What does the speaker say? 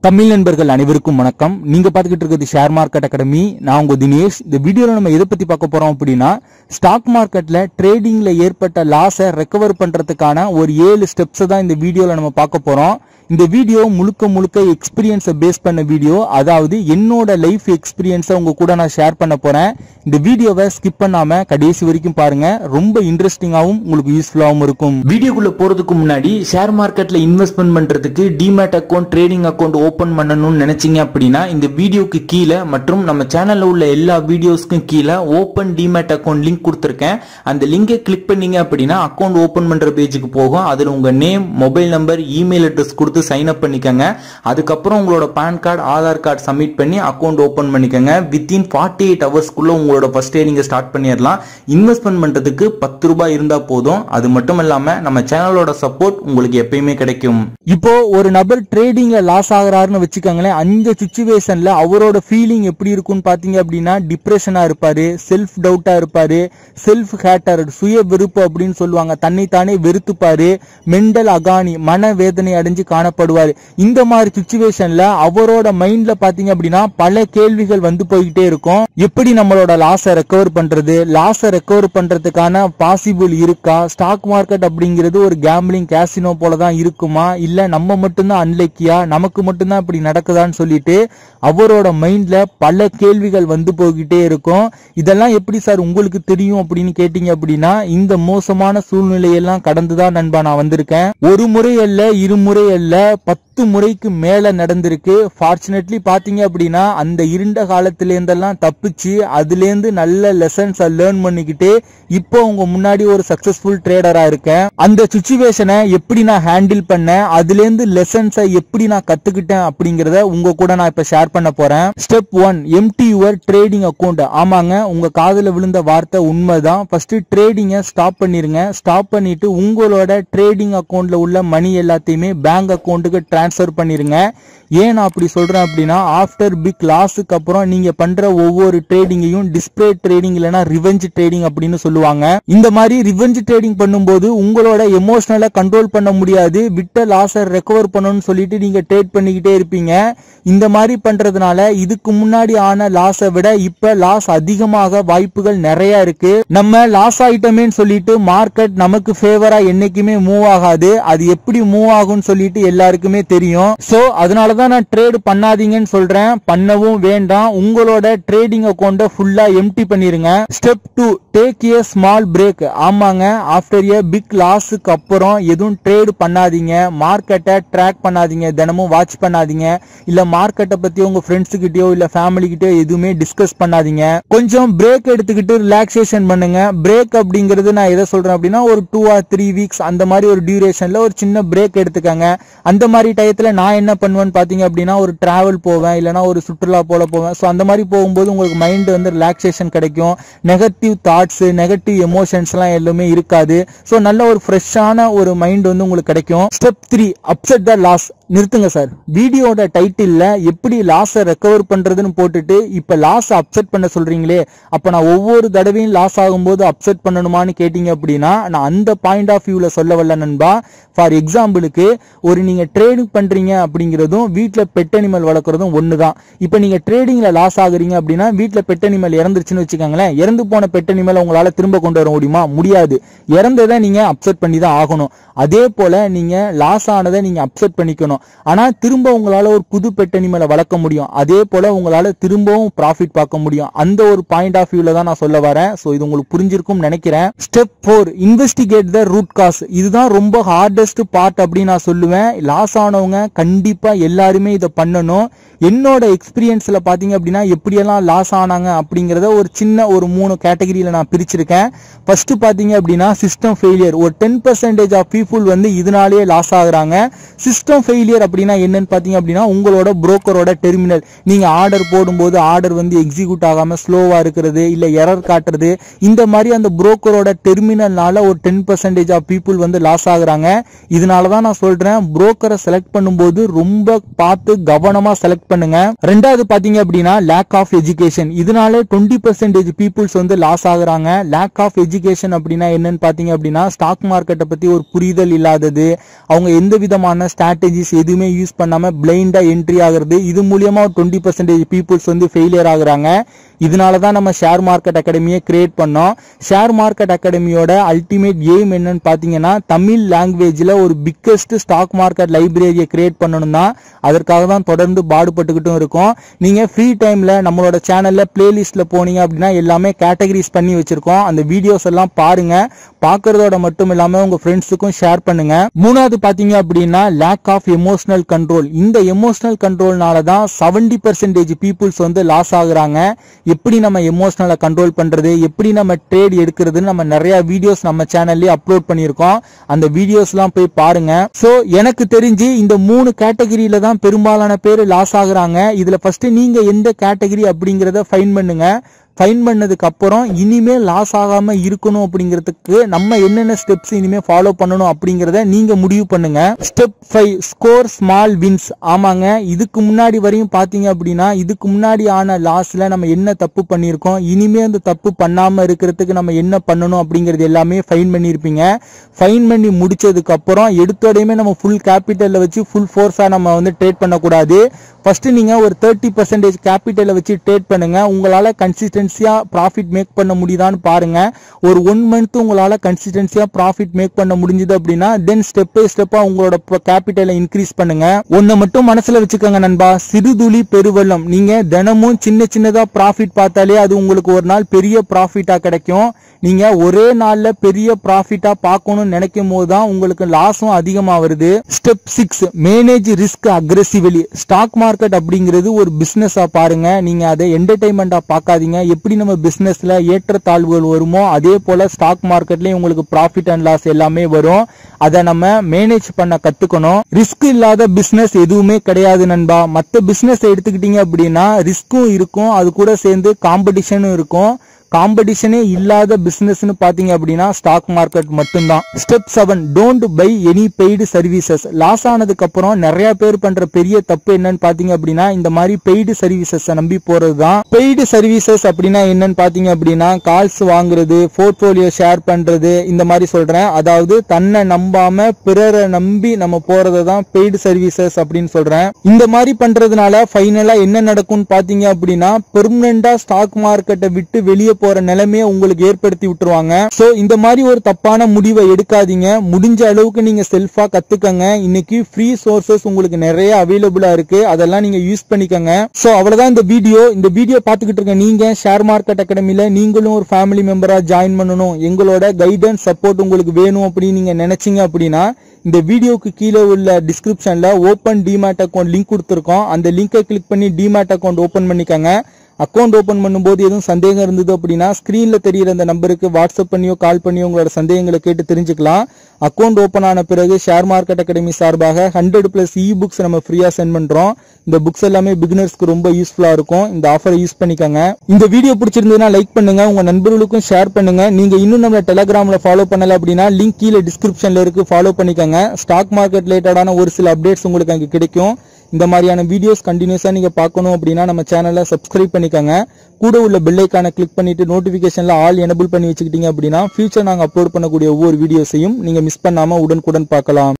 தமிழ் நண்பர்கள் அனைவருக்கும் வணக்கம் நீங்க பார்த்துக்கிட்டு இருக்கிறது ஷேர் மார்க்கெட் அகாடமி நான் உங்க தினேஷ் இந்த வீடியோல நம்ம எதை பத்தி பார்க்க போறோம் அப்படின்னா ஸ்டாக் மார்க்கெட்ல ட்ரேடிங்ல ஏற்பட்ட லாஸை ரெக்கவர் பண்றதுக்கான ஒரு ஏழு ஸ்டெப்ஸ் தான் இந்த வீடியோல நம்ம பார்க்க போறோம் இந்த வீடியோ முழுக்க முழுக்க எக்ஸ்பீரியன்ஸை பேஸ் பண்ண வீடியோ அதாவது என்னோட லைஃப் எக்ஸ்பீரியன்ஸை உங்க கூட நான் ஷேர் பண்ண போறேன் இந்த வீடியோவை ஸ்கிப் பண்ணாம கடைசி வரைக்கும் பாருங்க ரொம்ப இன்ட்ரெஸ்டிங்காகவும் உங்களுக்கு யூஸ்ஃபுல்லாகவும் இருக்கும் வீடியோக்குள்ள போறதுக்கு முன்னாடி ஷேர் மார்க்கெட்ல இன்வெஸ்ட்மெண்ட் பண்றதுக்கு demat account trading account open பண்ணணும்னு நினைச்சீங்க அப்படின்னா இந்த வீடியோக்கு கீழே மற்றும் நம்ம சேனல்ல உள்ள எல்லா வீடியோஸ்க்கும் கீழே ஓபன் டிமேட் அக்கௌண்ட் லிங்க் கொடுத்துருக்கேன் அந்த லிங்கை கிளிக் பண்ணீங்க அப்படின்னா அக்கௌண்ட் ஓபன் பண்ற பேஜுக்கு போகும் அதுல உங்க name mobile number email address கொடுத்து சைன் அப் பண்ணிக்கோங்க அதுக்கப்புறம் உங்களோட PAN card Aadhaar card submit பண்ணி அக்கௌண்ட் ஓபன் பண்ணிக்கோங்க வித்தின் ஃபார்ட்டி எயிட் ஹவர்ஸ்க்குள்ள உங்களோட ஃபர்ஸ்ட் நீங்க ஸ்டார்ட் பண்ணிடலாம் இன்வெஸ்ட்மெண்ட் பண்றதுக்கு பத்து ரூபாய் இருந்தா போதும் அது மட்டும் இல்லாம நம்ம சேனலோட சப்போர்ட் உங்களுக்கு எப்பயுமே கிடைக்கும் இப்போ ஒரு நபர் ட்ரேடிங்ல லாஸ் ஆகுறாருன்னு வச்சுக்கோங்களேன் அந்த சுச்சுவேஷன்ல அவரோட ஃபீலிங் எப்படி இருக்கும்னு பாத்தீங்க அப்படின்னா டிப்ரெஷனா இருப்பாரு செல்ஃப் டவுட்டா இருப்பாரு செல்ஃப் ஹேட்டர் சுய வெறுப்பு அப்படின்னு சொல்லுவாங்க தன்னைத்தானே வெறுத்துப்பாரு மெண்டல் அகானி மன வேதனை அடைஞ்சு காணப்படுவாரு இந்த மாதிரி சுச்சுவேஷன்ல அவரோட மைண்ட்ல பாத்தீங்க அப்படின்னா பல கேள்விகள் வந்து போய்கிட்டே இருக்கும் எப்படி நம்மளோட லாஸை ரெக்கவர் பண்றது லாஸை ரெக்கவர் பண்றதுக்கான பாசிபிள் இருக்கா ஸ்டாக் மார்க்கெட் அப்படிங்கிறது ஒரு கேம்பிளிங் கேசினோ போல தான் இருக்குமா இல்ல நம்ம மட்டும்தான் அன்லக்கியா நமக்கு மட்டும்தான் இப்படி நடக்குதான்னு சொல்லிட்டு அவரோட மைண்ட்ல பல கேள்விகள் வந்து போய்கிட்டே இருக்கும் இதெல்லாம் எப்படி சார் உங்களுக்கு தெரியும் அப்படின்னு கேட்டீங்க அப்படின்னா இந்த மோசமான சூழ்நிலையெல்லாம் கடந்துதான் நண்பா நான் வந்திருக்கேன் ஒரு முறை அல்ல இருமுறை அல்ல பத்து முறைக்கு மேல நடந்திருக்கு ஃபார்ச்சுனேட்லி பாத்தீங்க அப்படின்னா அந்த இருண்ட காலத்துல இருந்தெல்லாம் தப்பிச்சு அதுல இருந்து நல்ல லெசன்ஸ் லேர்ன் பண்ணிக்கிட்டு இப்போ உங்க முன்னாடி ஒரு சக்சஸ்ஃபுல் ட்ரேடரா இருக்கேன் அந்த சுச்சுவேஷனை எப்படி நான் ஹேண்டில் பண்ணேன் அதுல இருந்து லெசன்ஸை எப்படி நான் கத்துக்கிட்டேன் அப்படிங்கறத உங்க கூட நான் இப்ப ஷேர் பண்ண போறேன் step one empty your trading account ஆமாங்க உங்க காதுல விழுந்த வார்த்தை உண்மைதான் ஃபர்ஸ்ட் ட்ரேடிங்கை ஸ்டாப் பண்ணிருங்க ஸ்டாப் பண்ணிட்டு உங்களோட ட்ரேடிங் அக்கௌண்ட்ல உள்ள மணி எல்லாத்தையுமே பேங்க் அக்கௌண்ட்டுக்கு டிரான்ஸ்ஃபர் பண்ணிருங்க ஏன் நான் அப்படி சொல்றேன் அப்படின்னா ஆஃப்டர் பிக் லாஸுக்கு அப்புறம் நீங்க பண்ற ஒவ்வொரு ட்ரேடிங்கையும் டிஸ்பிளே ட்ரேடிங் இல்லைன்னா ரிவெஞ்ச் ட்ரேடிங் அப்படின்னு சொல்லுவாங்க இந்த மாதிரி ரிவெஞ்ச் ட்ரேடிங் பண்ணும்போது உங்களோட எமோஷனலை கண்ட்ரோல் பண்ண முடியாது விட்ட லாஸை ரெக்கவர் பண்ணணும்னு சொல்லிட்டு நீங்க ட்ரேட் பண்ணிக்கிட்டே இருப்பீங்க இந்த மாதிரி பண்றதுனால இதுக்கு முன்னாடி ஆன லாஸை விட இப்ப லாஸ் அதிகமாக வாய்ப்புகள் நிறைய இருக்கு நம்ம லாஸ் ஆயிட்டமேன்னு சொல்லிட்டு மார்க்கெட் நமக்கு ஃபேவரா என்னைக்குமே மூவ் ஆகாது அது எப்படி மூவ் ஆகும்னு சொல்லிட்டு எல்லாருக்குமே தெரியும் சோ அதனாலதான் நான் ட்ரேட் பண்ணாதீங்கன்னு சொல்றேன் பண்ணவும் வேண்டாம் உங்களோட ட்ரேடிங் அக்கௌண்ட்டை ஃபுல்லா எம்டி பண்ணிருங்க step two take a small break ஆமாங்க ஆஃப்டர் ஏ பிக் லாஸுக்கு அப்புறம் எதுவும் ட்ரேட் பண்ணாதீங்க மார்க்கெட்டை ட்ராக் பண்ணாதீங்க தினமும் வாட்ச் பண்ணாதீங்க இல்ல மார்க்கெட்டை பத்தி உங்க ஃப்ரெண்ட்ஸ் கிட்டயோ இல்ல ஃபேமிலி கிட்டயோ எதுவுமே டிஸ்கஸ் பண்ணாதீங்க கொஞ்சம் பிரேக் எடுத்துக்கிட்டு ரிலாக்ஸேஷன் பண்ணுங்க பிரேக் அப்படிங்கிறது நான் எதை சொல்றேன் அப்படின்னா ஒரு டூ ஆர் த்ரீ வீக்ஸ் அந்த மாதிரி ஒரு டியூரேஷன்ல ஒரு சின்ன பிரேக் எடுத்துக்கங்க அந்த மாதிரி டயத்துல நான் என்ன பண்ணுவேன்னு பாத்தீங்க அப்படின்னா ஒரு டிராவல் போவேன் இல்லைன்னா ஒரு சுற்றுலா போல போவேன் ஸோ அந்த மாதிரி போகும்போது உங்களுக்கு மைண்ட் வந்து ரிலாக்ஸேஷன் கிடைக்கும் நெகட்டிவ் தாட்ஸ் நெகட்டிவ் எமோஷன்ஸ் எல்லாம் எல்லாமே இருக்காது ஸோ நல்ல ஒரு ஃப்ரெஷ்ஷான ஒரு மைண்ட் வந்து உங்களுக்கு கிடைக்கும் step three upset the loss நிறுத்துங்க சார் வீடியோட டைட்டில்ல எப்படி லாஸை ரெக்கவர் பண்றதுன்னு போட்டுட்டு இப்ப லாஸ் அப்செட் பண்ண சொல்றீங்களே அப்ப நான் ஒவ்வொரு தடவையும் லாஸ் ஆகும்போது அப்செட் பண்ணணுமான்னு கேட்டீங்க அப்படின்னா நான் அந்த பாயிண்ட் ஆஃப் வியூல சொல்ல வரல நண்பா ஃபார் எக்ஸாம்பிளுக்கு ஒரு நீங்க ட்ரேடிங் பண்றீங்க அப்படிங்கிறதும் வீட்டில் பெட் அனிமல் வளர்க்குறதும் ஒன்று தான் இப்போ நீங்க ட்ரேடிங்ல லாஸ் ஆகுறீங்க அப்படின்னா வீட்டில் பெட் அனிமல் இறந்துருச்சுன்னு வச்சுக்கோங்களேன் இறந்து போன பெட் அனிமல் உங்களால திரும்ப கொண்டு வர முடியுமா முடியாது இறந்ததை நீங்க அப்செட் பண்ணி தான் ஆகணும் அதே போல நீங்க லாஸ் ஆனதை நீங்க அப்செட் பண்ணிக்கணும் ஆனா திரும்ப உங்களால ஒரு புது பெட் அனிமலை வளர்க்க முடியும் அதே போல உங்களால திரும்பவும் ப்ராஃபிட் பார்க்க முடியும் அந்த ஒரு பாயிண்ட் ஆஃப் வியூல தான் நான் சொல்ல வரேன் ஸோ இது உங்களுக்கு புரிஞ்சிருக்கும் நினைக்கிறேன் step four investigate the root cause இதுதான் ரொம்ப ஹார்டஸ்ட் பார்ட் அப்படின்னு நான் சொல்லுவேன் லாஸ் ஆனவங்க கண்டிப்பா எல்லாருமே இதை பண்ணணும் என்னோட எக்ஸ்பீரியன்ஸ்ல பாத்தீங்க அப்படின்னா எப்படியெல்லாம் லாஸ் ஆனாங்க அப்படிங்கறத ஒரு சின்ன ஒரு மூணு கேட்டகரியில நான் பிரிச்சிருக்கேன் ஃபர்ஸ்ட் பாத்தீங்க அப்படின்னா சிஸ்டம் ஃபெயிலியர் ஒரு டென் பர்சன்டேஜ் ஆஃப் பீப்புள் வந்து இதனாலேயே லாஸ் ஆகுறாங்க சிஸ்டம் ஃபெயிலியர் அப்படின்னா என்னன்னு பாத்தீங்க அப்படின்னா உங்களோட புரோக்கரோட டெர்மினல் நீங்க ஆர்டர் போடும்போது ஆர்டர் வந்து எக்ஸிக்யூட் ஆகாம ஸ்லோவா இருக்கிறது இல்ல எரர் காட்டுறது இந்த மாதிரி அந்த புரோக்கரோட டெர்மினல்னால ஒரு டென் பர்சன்டேஜ் ஆஃப் பீப்புள் வந்து லாஸ் ஆகுறாங்க இதனால தான் நான் சொல்றேன் புரோக்கரை செலக்ட் பண்ணும்போது ரொம்ப பார்த்து கவனமா செலக்ட் பண்ணுங்க ரெண்டாவது பாத்தீங்க அப்படின்னா லேக் ஆஃப் எஜுகேஷன் இதனால டுவெண்ட்டி பர்சன்டேஜ் பீப்புள்ஸ் வந்து லாஸ் ஆகுறாங்க லேக் ஆஃப் எஜுகேஷன் அப்படின்னா என்னன்னு பாத்தீங்க அப்படின்னா ஸ்டாக் மார்க்கெட்டை பத்தி ஒரு புரிதல் இல்லாதது அவங்க எந்த விதமான ஸ்ட்ராட்டஜிஸ் எதுவுமே யூஸ் பண்ணாம பிளைண்டா என்ட்ரி ஆகுறது இது மூலியமா டுவெண்ட்டி பர்சன்டேஜ் பீப்புள்ஸ் வந்து ஃபெயிலியர் ஆகுறாங்க இதனால தான் நம்ம ஷேர் மார்க்கெட் அகாடமியை கிரியேட் பண்ணோம் ஷேர் மார்க்கெட் அகாடமியோட அல்டிமேட் எய்ம் என்னன்னு பாத்தீங்கன்னா தமிழ் லாங்குவேஜ்ல ஒரு பிக்கெஸ்ட் ஸ்டாக் மார்க்கெட் லைப்ரரியை கிரியேட் பண்ணணும் தான் அதற்காக தான் தொடர்ந்து பாடுபட்டுக்கிட்டும் இருக்கோம் நீங்க ஃப்ரீ டைம்ல நம்மளோட சேனல்ல பிளேலிஸ்ட்ல போனீங்க அப்படின்னா எல்லாமே கேட்டகரிஸ் பண்ணி வச்சிருக்கோம் அந்த வீடியோஸ் எல்லாம் பாருங்க பார்க்கறதோட மட்டும் இல்லாம உங்க ஃப்ரெண்ட்ஸுக்கும் ஷேர் பண்ணுங்க மூணாவது பாத்தீங்க அப்படின்னா லேக் ஆஃப் எமோஷனல் கண்ட்ரோல் இந்த எமோஷனல் கண்ட்ரோல்னால தான் செவன்டி பர்சன்டேஜ் பீப்புள்ஸ் வந்து லாஸ் ஆகுறாங்க எப்படி நம்ம எமோஷனலை கண்ட்ரோல் பண்றது எப்படி நம்ம ட்ரேட் எடுக்கிறதுன்னு நம்ம நிறைய வீடியோஸ் நம்ம சேனல்லே அப்லோட் பண்ணியிருக்கோம் அந்த வீடியோஸ்லாம் போய் பாருங்க சோ எனக்கு தெரிஞ்சு இந்த மூணு கேட்டகரியில தான் பெரும்பாலான பேர் லாஸ் ஆகுறாங்க இதுல ஃபர்ஸ்ட் நீங்க எந்த கேட்டகரி அப்படிங்கறத ஃபைன் பண்ணுங்க ஃபைன் பண்ணதுக்கு அப்புறம் இனிமே லாஸ் ஆகாம இருக்கணும் அப்படிங்கிறதுக்கு நம்ம என்னென்ன ஸ்டெப்ஸ் இனிமே ஃபாலோ பண்ணணும் அப்படிங்கறத நீங்க முடிவு பண்ணுங்க step five score small wins ஆமாங்க இதுக்கு முன்னாடி வரையும் பாத்தீங்க அப்படின்னா இதுக்கு முன்னாடி ஆன லாஸ்ல நம்ம என்ன தப்பு பண்ணியிருக்கோம் இனிமே அந்த தப்பு பண்ணாம இருக்கிறதுக்கு நம்ம என்ன பண்ணணும் அப்படிங்கறது எல்லாமே ஃபைன் பண்ணியிருப்பீங்க ஃபைன் பண்ணி முடிச்சதுக்கு அப்புறம் எடுத்தோடையுமே நம்ம ஃபுல் கேபிட்டல்ல வச்சு ஃபுல் ஃபோர்ஸா நம்ம வந்து ட்ரேட் பண்ணக்கூடாது ஃபர்ஸ்ட் நீங்க ஒரு தேர்ட்டி பர்சன்டேஜ் கேபிட்டலை வச்சு ட்ரேட் பண்ணுங்க உங்களால கன்சிஸ்டன்சியா ப்ராஃபிட் மேக் பண்ண முடியுதான்னு பாருங்க ஒரு ஒன் மந்த் உங்களால கன்சிஸ்டன்சியா ப்ராஃபிட் மேக் பண்ண முடிஞ்சது அப்படின்னா தென் ஸ்டெப் பை ஸ்டெப்பா உங்களோட கேபிட்டலை இன்க்ரீஸ் பண்ணுங்க ஒன்ன மட்டும் மனசுல வச்சுக்கோங்க நண்பா சிறுதுளி பெருவெள்ளம் நீங்க தினமும் சின்ன சின்னதா ப்ராஃபிட் பார்த்தாலே அது உங்களுக்கு ஒரு நாள் பெரிய ப்ராஃபிட்டா கிடைக்கும் நீங்க ஒரே நாள்ல பெரிய ப்ராஃபிட்டா பார்க்கணும்னு நினைக்கும் போது தான் உங்களுக்கு லாஸும் அதிகமா வருது step six manage risk aggressively stock market அப்படிங்கிறது ஒரு பிசினஸா பாருங்க நீங்க அதை என்டர்டைன்மெண்டா பார்க்காதீங்க எப்படி நம்ம பிசினஸ்ல ஏற்றத்தாழ்வுகள் வருமோ அதே போல ஸ்டாக் மார்க்கெட்லயும் உங்களுக்கு ப்ராஃபிட் அண்ட் லாஸ் எல்லாமே வரும் அதை நம்ம மேனேஜ் பண்ண கத்துக்கணும் ரிஸ்க் இல்லாத பிசினஸ் எதுவுமே கிடையாது நண்பா மத்த பிசினஸ் எடுத்துக்கிட்டீங்க அப்படின்னா ரிஸ்க்கும் இருக்கும் அது கூட சேர்ந்து காம்படிஷனும் இருக்கும் காம்படிஷனே இல்லாத பிசினஸ்னு பாத்தீங்க அப்படின்னா ஸ்டாக் மார்க்கெட் மட்டும்தான் step seven don't buy any paid services loss ஆனதுக்கு அப்புறம் நிறைய பேர் பண்ற பெரிய தப்பு என்னன்னு பாத்தீங்க அப்படின்னா இந்த மாதிரி பெய்டு சர்வீசஸ் நம்பி போறது தான் பெய்டு சர்வீசஸ் அப்படின்னா என்னன்னு பாத்தீங்க அப்படின்னா கால்ஸ் வாங்குறது போர்ட்போலியோ ஷேர் பண்றது இந்த மாதிரி சொல்றேன் அதாவது தன்னை நம்பாம பிறரை நம்பி நம்ம போறது தான் பெய்டு சர்வீசஸ் அப்படின்னு சொல்றேன் இந்த மாதிரி பண்றதுனால ஃபைனலா என்ன நடக்கும்னு பாத்தீங்க அப்படின்னா பெர்மனண்டா ஸ்டாக் மார்க்கெட்டை விட்டு வெளியே போற நிலைமையை உங்களுக்கு ஏற்படுத்தி விட்டுருவாங்க சோ இந்த மாதிரி ஒரு தப்பான முடிவை எடுக்காதீங்க முடிஞ்ச அளவுக்கு நீங்க செல்ஃபா கத்துக்கங்க இன்னைக்கு ஃப்ரீ சோர்சஸ் உங்களுக்கு நிறைய அவைலபிளா இருக்கு அதெல்லாம் நீங்க யூஸ் பண்ணிக்கங்க சோ அவ்வளவுதான் இந்த வீடியோ இந்த வீடியோ பாத்துக்கிட்டு இருக்க நீங்க ஷேர் மார்க்கெட் அகாடமில நீங்களும் ஒரு ஃபேமிலி மெம்பரா ஜாயின் பண்ணணும் எங்களோட கைடன்ஸ் சப்போர்ட் உங்களுக்கு வேணும் அப்படின்னு நீங்க நினைச்சீங்க அப்படின்னா இந்த வீடியோக்கு கீழே உள்ள டிஸ்கிரிப்ஷன்ல ஓப்பன் டிமேட் அக்கௌண்ட் லிங்க் கொடுத்துருக்கோம் அந்த லிங்கை கிளிக் பண்ணி டிமேட் அக்கௌண்ட் ஓபன் பண்ணிக்கங்க அக்கௌண்ட் ஓபன் பண்ணும்போது எதுவும் சந்தேகம் இருந்தது அப்படின்னா ஸ்கிரீன்ல தெரியுற அந்த நம்பருக்கு வாட்ஸ்அப் பண்ணியோ கால் பண்ணியோ உங்களோட சந்தேகங்களை கேட்டு தெரிஞ்சுக்கலாம் அக்கௌண்ட் ஓபன் ஆன பிறகு ஷேர் மார்க்கெட் அகாடமி சார்பாக ஹண்ட்ரட் பிளஸ் இ புக்ஸ் நம்ம ஃப்ரீயா சென்ட் பண்றோம் இந்த புக்ஸ் எல்லாமே பிகினர்ஸ்க்கு ரொம்ப யூஸ்ஃபுல்லா இருக்கும் இந்த ஆஃபரை யூஸ் பண்ணிக்கோங்க இந்த வீடியோ பிடிச்சிருந்ததுன்னா லைக் பண்ணுங்க உங்க நண்பர்களுக்கும் ஷேர் பண்ணுங்க நீங்க இன்னும் நம்ம டெலிகிராம்ல ஃபாலோ பண்ணல அப்படின்னா லிங்க் கீழே டிஸ்கிரிப்ஷன்ல இருக்கு ஃபாலோ பண்ணிக்கோங்க ஸ்டாக் மார்க்கெட் ரிலேட்டடான ஒரு சில அப்டேட்ஸ் உங்களுக்கு அங்க கிடைக்கும் இந்த மாதிரியான வீடியோஸ் கண்டினியூஸா நீங்க பார்க்கணும் அப்படின்னா நம்ம சேனலை சப்ஸ்கிரைப் பண்ணிக்கோங்க கூட உள்ள பெல் ஐக்கானை கிளிக் பண்ணிட்டு நோட்டிபிகேஷன்ல ஆல் எனபிள் பண்ணி வச்சுக்கிட்டீங்க அப்படின்னா ஃபியூச்சர் நாங்க அப்லோட் பண்ணக்கூடிய ஒவ்வொரு வீடியோஸையும் நீங்க மிஸ் பண்ணாம உடனுக்குடன் பார்க்கலாம்